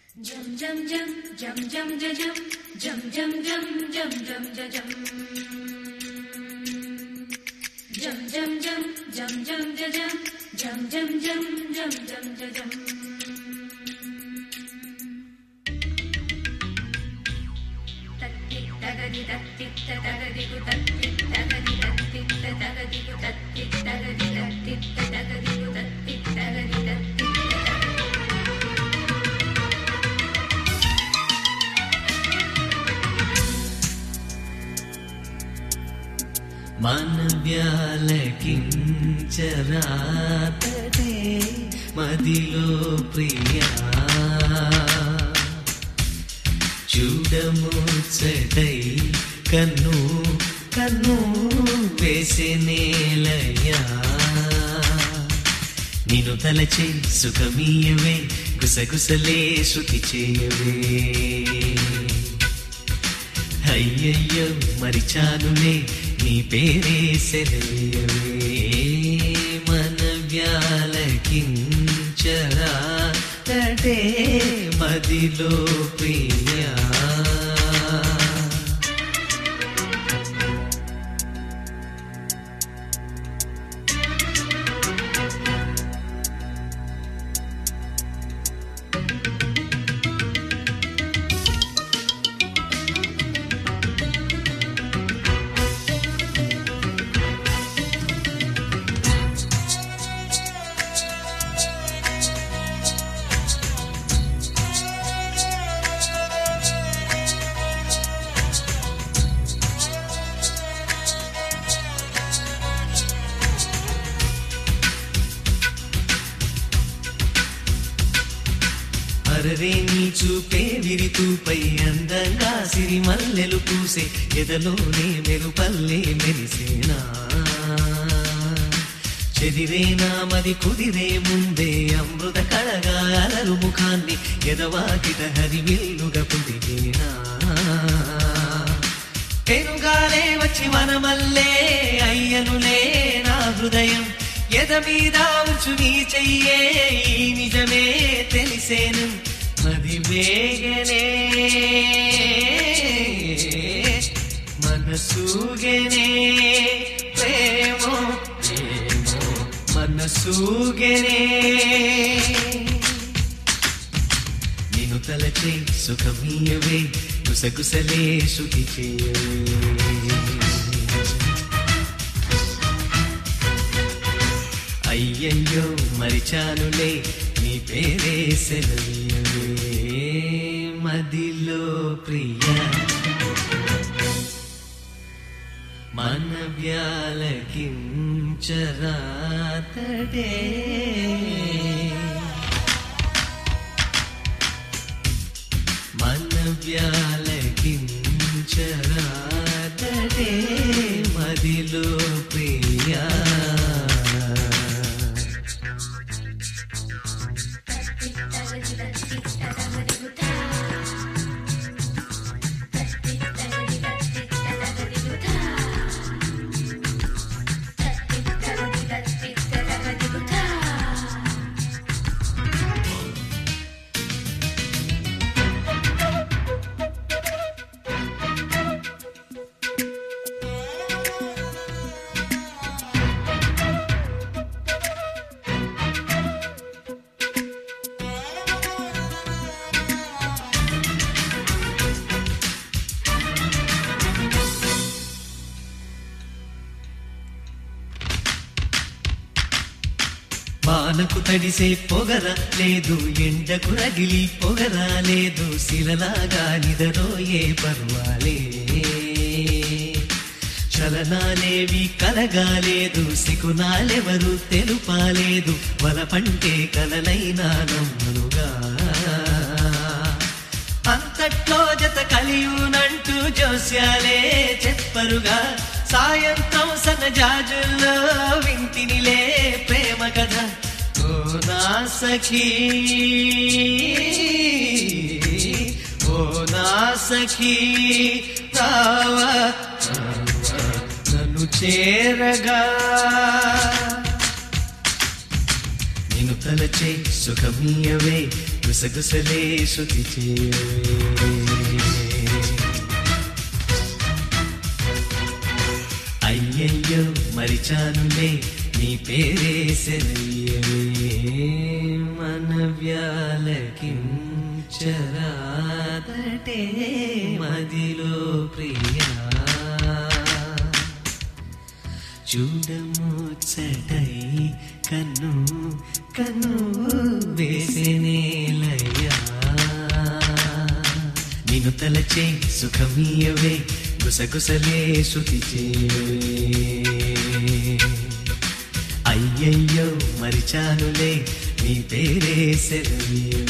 Jum jum jum jum jum jum jum jum jum jum jum jum jum jum Jum jum jum jum jum jum jum jum jum jum jum jum jum jum తత్తి తగది తత్తి తగది గు తత్తి తగది తత్తి తగది గు తత్తి తగది తత్తి తగది గు తత్తి తగది తత్తి మనవ్యాలకించరాతడే మదిలో ప్రియా చూడముచ్చటై కన్ను కన్ను వేసెనేలయ్యా నిన్ను తలచే సుఖమీయవే గుసగుసలే శృతి చేయవే అయ్యయ్యో మరిచానులే నీ పేరే సెలయవే మన వ్యాలకించరా తడే మదిలో ప్రియా అరరే నీ చూపే విరితూపై అందంగా సిరిమల్లెలు పూసే ఎదలోనే మెరుపల్లే మెరిసేనా చెదిరేనా మది కుదిరే ముందే అమృత కళగా అలరు ముఖాన్ని ఎదవాకిట హరివిల్లుగా పుదిగేనా పెనుగాలే వచ్చి మనమల్లే అయ్యనులే నా హృదయం ఎద మీద ఉంచు నీ చెయ్యే ఈ నిజమే తెలిసేను మది వేగనే మనసూగనే ప్రేమో ప్రేమో మనసూగనే నిన్ను తలచే సుఖమీయవే గుసగుసలే శృతి చేయవే అయ్యయ్యో మరిచానులే నీ పేరే సెలవే మదిలో ప్రియా మన వ్యాలకించరాతడే మన వ్యాలకించరాతడే మదిలో ప్రియా తత్తి తగది తత్తి తగది గు తా తత్తి తగది తత్తి తగది గు తా తత్తి తగది తత్తి తగది గు తా వానకు తడిసే పొగర లేదు ఎండకు రగిలి పొగర లేదు శిలలాగా నిదరోయే పర్వాలే చలనాలేవి కలగాలేదు సికునాలెవరు తెలుపాలేదు వలపంటే కలనైనా నమ్మునుగా అంతట్లో జత కలియునంటూ జోస్యాలే చెప్పరుగా సాయంత్రం సన్నజాజుల్లో వింటినిలే ప్రేమ కథ ఓ నా సఖీ ఓ నా సఖీ రావా రావా, నన్ను చేరగా నిన్ను తలచే సుఖమీయవే గుసగుసలే శృతి చేయవే అయ్యయ్యో మరిచానులే నీ పేరే సెలయ్యవే మన వ్యాలకించరాదటే మదిలో ప్రియా చూడముచ్చటై కన్ను కన్ను వేసేనేలయ్యా నిన్ను తలచే సుఖమీయవే గుసగుసలే శృతి చేయవే అయ్యయ్యో మరిచానులే నీ పేరే సెలవే